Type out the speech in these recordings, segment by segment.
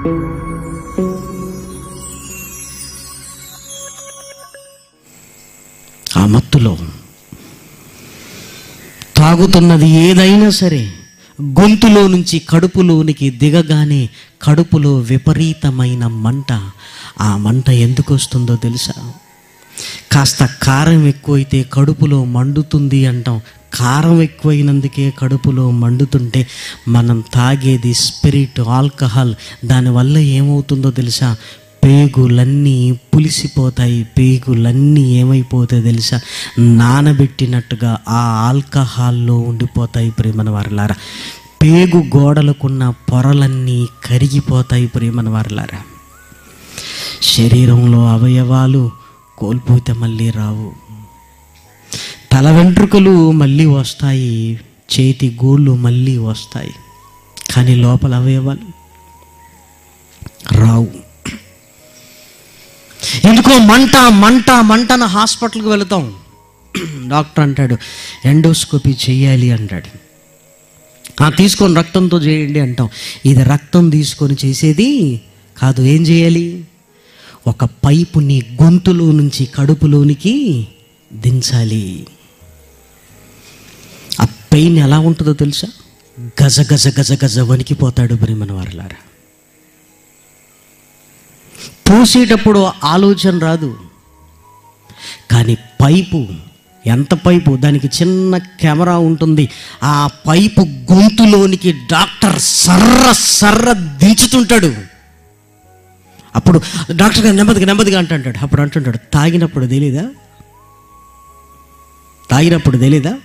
ఆ మత్తులో తాగుతున్నది ఏదైనా సరే గొంతులో నుంచి కడుపులోనికి దిగగానే కడుపులో విపరీతమైన మంట ఆ మంట ఎందుకు వస్తుందో తెలుసా కాస్త కారం ఎక్కువైతే కడుపులో మండుతుంది అంటాం కారం ఎక్కువైనందుకే కడుపులో మండుతుంటే మనం తాగేది స్పిరిట్ ఆల్కహాల్ దానివల్ల ఏమవుతుందో తెలుసా పేగులన్నీ పులిసిపోతాయి పేగులన్నీ ఏమైపోతాయి తెలుసా నానబెట్టినట్టుగా ఆ ఆల్కహాల్లో ఉండిపోతాయి ప్రేమన వారలారా పేగు గోడలకున్న పొరలన్నీ కరిగిపోతాయి ప్రేమన వారలారా శరీరంలో అవయవాలు కోల్పోతే మళ్ళీ రావు తల వెంట్రుకలు మళ్ళీ వస్తాయి చేతి గోళ్ళు మళ్ళీ వస్తాయి కానీ లోపల అవయవాలు రావు ఎందుకో మంట మంట మంటన హాస్పిటల్కి వెళతాం డాక్టర్ అంటాడు ఎండోస్కోపీ చేయాలి అంటాడు "ఆ, తీసుకొని రక్తంతో చేయండి అంటాం ఇది రక్తం తీసుకొని చేసేది కాదు ఏం చేయాలి ఒక పైపుని గొంతులో నుంచి కడుపులోనికి దించాలి ఆ పెయిన్ ఎలా ఉంటుందో తెలుసా గజ గజ గజ గజ వణికిపోతాడు ప్రేమన వారలారా పూసేటప్పుడు ఆలోచన రాదు కానీ పైపు ఎంత పైపు దానికి చిన్న కెమెరా ఉంటుంది ఆ పైపు గొంతులోనికి డాక్టర్ సర్ర సర్ర దించుతుంటాడు అప్పుడు డాక్టర్ గారు నెమ్మదిగా నెమ్మదిగా అంటుంటాడు అప్పుడు అంటుంటాడు తాగినప్పుడు తెలీదా తాగినప్పుడు తెలీదా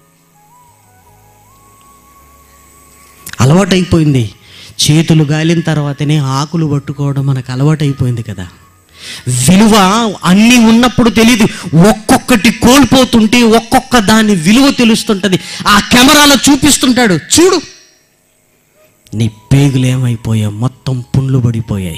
అలవాటైపోయింది చేతులు గాలిన తర్వాతనే ఆకులు పట్టుకోవడం మనకు అలవాటైపోయింది కదా విలువ అన్నీ ఉన్నప్పుడు తెలియదు ఒక్కొక్కటి కోల్పోతుంటే ఒక్కొక్క దాని విలువ తెలుస్తుంటది ఆ కెమెరాలో చూపిస్తుంటాడు చూడు నీ పేగులు ఏమైపోయాయి మొత్తం పుండ్లు పడిపోయాయి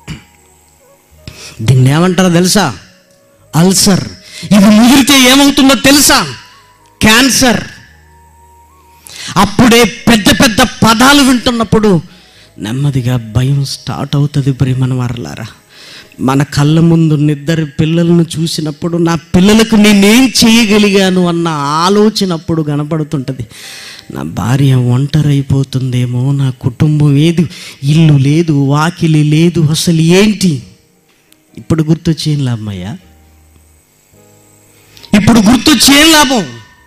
దీన్ని ఏమంటారో తెలుసా అల్సర్ ఇది ముదిరితే ఏమవుతుందో తెలుసా క్యాన్సర్ అప్పుడే పెద్ద పెద్ద పదాలు వింటున్నప్పుడు నెమ్మదిగా భయం స్టార్ట్ అవుతుంది ప్రేమన వారలారా మన కళ్ళ ముందు నిద్దరు పిల్లలను చూసినప్పుడు నా పిల్లలకు నేనేం చేయగలిగాను అన్న ఆలోచన అప్పుడు కనపడుతుంటుంది నా భార్య ఒంటరైపోతుందేమో నా కుటుంబం ఏది ఇల్లు లేదు వాకిలి లేదు అసలు ఏంటి ఇప్పుడు గుర్తొచ్చేం లాభమయ్యా ఇప్పుడు గుర్తొచ్చేం లాభం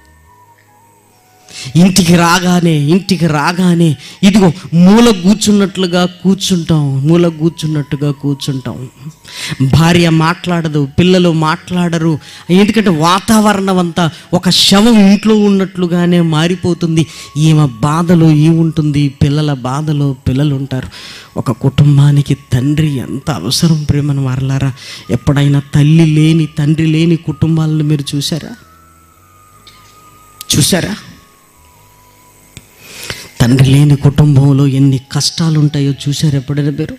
ఇంటికి రాగానే ఇంటికి రాగానే ఇదిగో మూల కూర్చున్నట్లుగా కూర్చుంటాం మూల కూర్చున్నట్టుగా కూర్చుంటాం భార్య మాట్లాడదు పిల్లలు మాట్లాడరు ఎందుకంటే వాతావరణం అంతా ఒక శవం ఇంట్లో ఉన్నట్లుగానే మారిపోతుంది ఈమె బాధలో ఈ ఉంటుంది పిల్లల బాధలో పిల్లలు ఉంటారు ఒక కుటుంబానికి తండ్రి ఎంత అవసరం ప్రేమను వారలారా ఎప్పుడైనా తల్లి లేని తండ్రి లేని కుటుంబాలను మీరు చూసారా చూసారా తండ్రి లేని కుటుంబంలో ఎన్ని కష్టాలు ఉంటాయో చూశారు ఎప్పుడైనా మీరు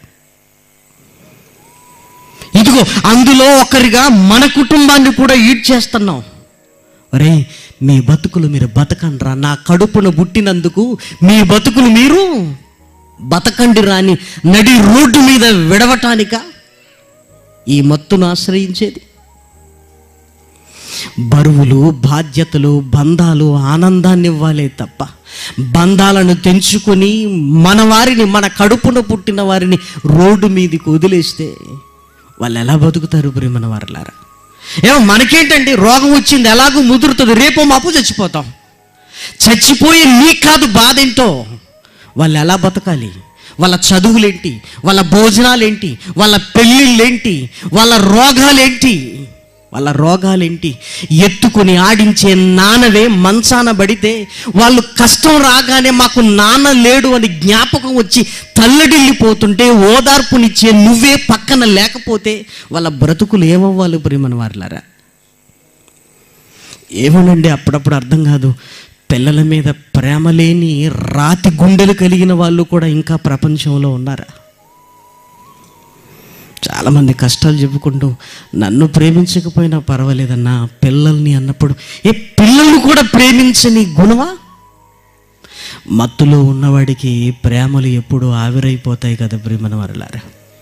ఇదిగో అందులో ఒకరిగా మన కుటుంబాన్ని కూడా ఈడ్ చేస్తున్నాం ఒరే మీ బతుకులు మీరు బతకండ్రా నా కడుపున పుట్టినందుకు మీ బతుకులు మీరు బతకండి రాని నడి రోడ్డు మీద విడవటానిక ఈ మత్తును ఆశ్రయించేది బరువులు బాధ్యతలు బంధాలు ఆనందాన్ని ఇవ్వాలే తప్ప బంధాలను తెంచుకొని మన వారిని మన కడుపున పుట్టిన వారిని రోడ్డు మీదకి వదిలేస్తే వాళ్ళు ఎలా బతుకుతారు ప్రేమన వారలారా ఏమో మనకేంటండి రోగం వచ్చింది ఎలాగో ముదురుతుంది రేపో మాపు చచ్చిపోతాం చచ్చిపోయి నీకు కాదు బాధ ఏంటో వాళ్ళు ఎలా బతకాలి వాళ్ళ చదువులేంటి వాళ్ళ భోజనాలేంటి వాళ్ళ పెళ్ళిళ్ళేంటి వాళ్ళ రోగాలేంటి వాళ్ళ రోగాలేంటి ఎత్తుకొని ఆడించే నాన్నవే మంచాన పడితే వాళ్ళు కష్టం రాగానే మాకు నాన్న లేడు అని జ్ఞాపకం వచ్చి తల్లడిల్లిపోతుంటే ఓదార్పునిచ్చే నువ్వే పక్కన లేకపోతే వాళ్ళ బ్రతుకులు ఏమవ్వాలి ప్రేమన వారులారా ఏమోనండి అప్పుడప్పుడు అర్థం కాదు పిల్లల మీద ప్రేమ లేని రాతి గుండెలు కలిగిన వాళ్ళు కూడా ఇంకా ప్రపంచంలో ఉన్నారా చాలామంది కష్టాలు చెప్పుకుంటూ నన్ను ప్రేమించకపోయినా పర్వాలేదన్నా పిల్లల్ని అన్నప్పుడు ఏ పిల్లల్ని కూడా ప్రేమించని గుణమా మత్తులో ఉన్నవాడికి ప్రేమలు ఎప్పుడు ఆవిరైపోతాయి కదా ప్రేమన వరలారా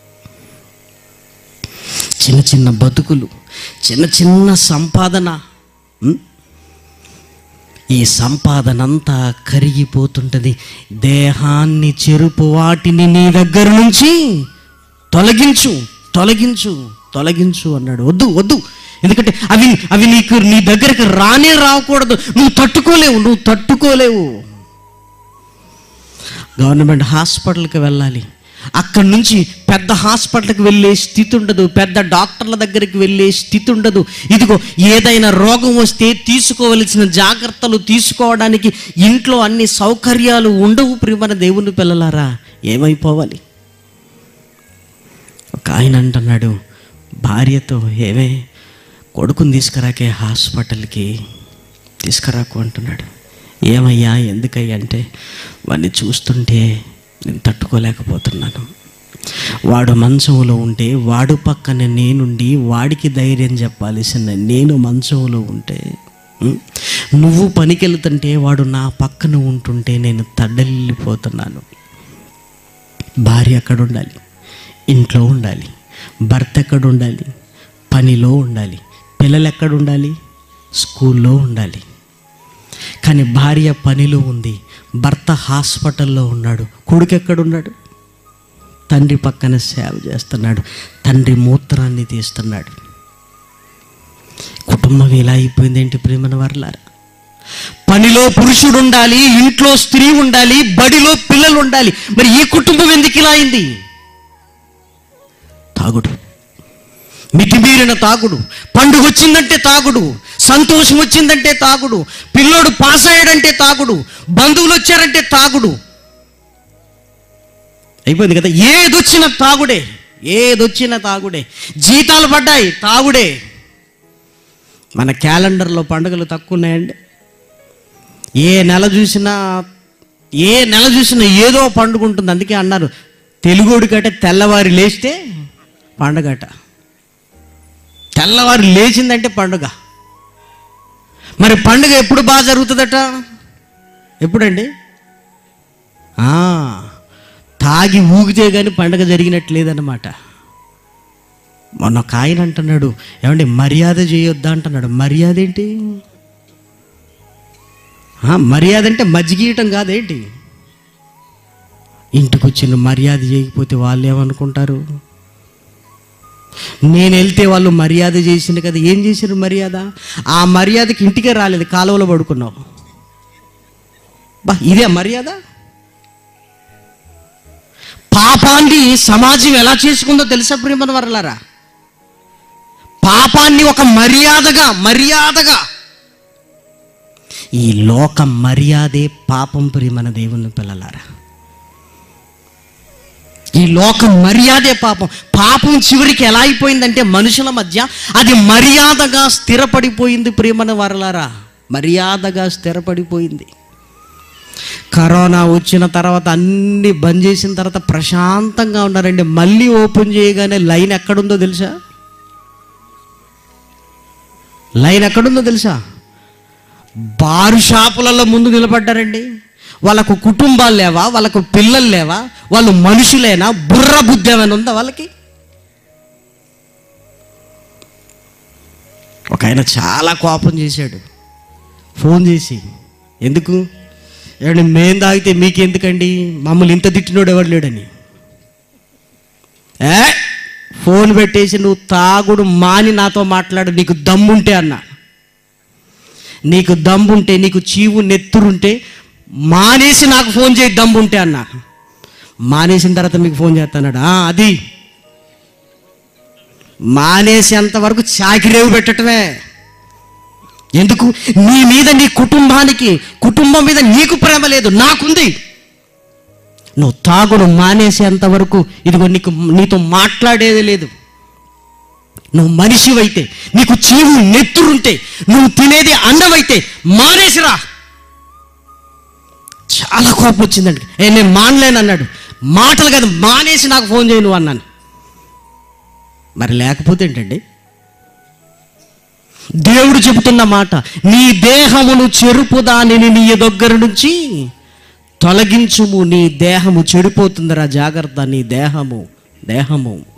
చిన్న చిన్న బతుకులు చిన్న చిన్న సంపాదన ఉం? ఈ సంపాదన అంతా కరిగిపోతుంటుంది దేహాన్ని చెరుపు వాటిని నీ దగ్గర నుంచి తొలగించు తొలగించు తొలగించు అన్నాడు వద్దు వద్దు ఎందుకంటే అవి అవి నీకు నీ దగ్గరికి రానే రాకూడదు నువ్వు తట్టుకోలేవు నువ్వు తట్టుకోలేవు గవర్నమెంట్ హాస్పిటల్కి వెళ్ళాలి అక్కడి నుంచి పెద్ద హాస్పిటల్కి వెళ్ళే స్థితి ఉండదు పెద్ద డాక్టర్ల దగ్గరికి వెళ్ళే స్థితి ఉండదు ఇదిగో ఏదైనా రోగం వస్తే తీసుకోవలసిన జాగ్రత్తలు తీసుకోవడానికి ఇంట్లో అన్ని సౌకర్యాలు ఉండవు ప్రియమైన దేవుని పిల్లలారా ఏమైపోవాలి ఒక ఆయన అంటున్నాడు భార్యతో ఏమే కొడుకుని తీసుకురాకే హాస్పిటల్కి తీసుకురాకు అంటున్నాడు ఏమయ్యా ఎందుకయ్యా అంటే వాడిని చూస్తుంటే నేను తట్టుకోలేకపోతున్నాను వాడు మంచంలో ఉంటే వాడు పక్కన నేనుండి వాడికి ధైర్యం చెప్పాల్సిన నేను మంచంలో ఉంటే ఉం, నువ్వు పనికెళ్తుంటే వాడు నా పక్కన ఉంటుంటే నేను తడ్డలిపోతున్నాను భార్య ఎక్కడ ఉండాలి ఇంట్లో ఉండాలి భర్త ఎక్కడ ఉండాలి పనిలో ఉండాలి పిల్లలు ఎక్కడ ఉండాలి స్కూల్లో ఉండాలి కానీ భార్య పనిలో ఉంది భర్త హాస్పిటల్లో ఉన్నాడు కొడుకు ఎక్కడున్నాడు తండ్రి పక్కన సేవ చేస్తున్నాడు తండ్రి మూత్రాన్ని తీస్తున్నాడు కుటుంబం ఇలా అయిపోయింది ఏంటి ప్రేమన వర్లారా పనిలో పురుషుడు ఉండాలి ఇంట్లో స్త్రీ ఉండాలి బడిలో పిల్లలు ఉండాలి మరి ఈ కుటుంబం ఎందుకు ఇలా అయింది తాగుడు మితిమీరిన తాగుడు పండుగ వచ్చిందంటే తాగుడు సంతోషం వచ్చిందంటే తాగుడు పిల్లోడు పాస్ అయ్యాడంటే తాగుడు బంధువులు వచ్చారంటే తాగుడు అయిపోయింది కదా ఏదొచ్చిన తాగుడే ఏదొచ్చిన తాగుడే జీతాలు పడ్డాయి తాగుడే మన క్యాలెండర్లో పండుగలు తక్కువ ఉన్నాయండి ఏ నెల చూసినా ఏ నెల చూసినా ఏదో పండుగ ఉంటుంది అందుకే అన్నారు తెలుగుడికట తెల్లవారి లేస్తే పండగట తెల్లవారు లేచిందంటే పండుగ మరి పండుగ ఎప్పుడు బాగా జరుగుతుందట ఎప్పుడండి ఆ, తాగి ఊగితే కానీ పండుగ జరిగినట్టు లేదన్నమాట మొన్న ఒక ఆయన అంటున్నాడు ఏమండి మర్యాద చేయొద్దా అంటున్నాడు మర్యాద ఏంటి ఆ, మర్యాద అంటే మజ్జిగీయటం కాదేంటి ఇంటికి వచ్చిన మర్యాద చేయకపోతే వాళ్ళు ఏమనుకుంటారు నేను వెళ్తే వాళ్ళు మర్యాద చేసిండు కదా ఏం చేశారు మర్యాద ఆ మర్యాదకి ఇంటికే రాలేదు కాలువలో పడుకున్నావు బా ఇదే మర్యాద పాపాన్ని సమాజం ఎలా చేసుకుందో తెలుసా ప్రియమన వరలారా పాపాన్ని ఒక మర్యాదగా మర్యాదగా ఈ లోక మర్యాదే పాపం ప్రియమన దేవుని పిల్లలారా ఈ లోకం మర్యాదే పాపం పాపం చివరికి ఎలా అయిపోయిందంటే మనుషుల మధ్య అది మర్యాదగా స్థిరపడిపోయింది ప్రియమన వరలారా మర్యాదగా స్థిరపడిపోయింది కరోనా వచ్చిన తర్వాత అన్ని బంద్ చేసిన తర్వాత ప్రశాంతంగా ఉన్నారండి మళ్ళీ ఓపెన్ చేయగానే లైన్ ఎక్కడుందో తెలుసా లైన్ ఎక్కడుందో తెలుసా బారు షాపులలో ముందు నిలబడ్డారండి వాళ్ళకు కుటుంబాలు లేవా వాళ్ళకు పిల్లలు లేవా వాళ్ళు మనుషులేనా బుర్ర బుద్ధి ఏమైనా ఉందా వాళ్ళకి ఒక ఆయన చాలా కోపం చేశాడు ఫోన్ చేసి ఎందుకు ఏమండి మేం తాగితే మీకెందుకండి మమ్మల్ని ఇంత తిట్టినోడు ఎవరు లేడని ఏ ఫోన్ పెట్టేసి నువ్వు తాగుడు మాని నాతో మాట్లాడు నీకు దమ్ముంటే అన్నా నీకు దమ్ముంటే నీకు చీవు నెత్తురుంటే మానేసి నాకు ఫోన్ చేయి దమ్ముంటే అన్నా మానేసిన తర్వాత మీకు ఫోన్ చేస్తాన్నాడు "ఆ, అది మానేసేంత వరకు చాకిరేవు పెట్టడమే ఎందుకు నీ మీద నీ కుటుంబానికి కుటుంబం మీద నీకు ప్రేమ లేదు నాకుంది నువ్వు తాగుడు మానేసేంత వరకు ఇదిగో నీకు నీతో మాట్లాడేది లేదు నువ్వు మనిషివైతే నీకు చీవు నెత్తురుంటే నువ్వు తినేది అన్నమైతే మానేసిరా చాలా కోపం వచ్చిందండి ఏ నేను మానలేను అన్నాడు మాటలు కాదు మానేసి నాకు ఫోన్ చేయి నువ్వు అన్నాను మరి లేకపోతే ఏంటండి దేవుడు చెబుతున్న మాట నీ దేహమును చెరుపు దానిని నీ దగ్గర నుంచి తొలగించుము నీ దేహము చెడిపోతుందిరా జాగ్రత్త నీ దేహము దేహము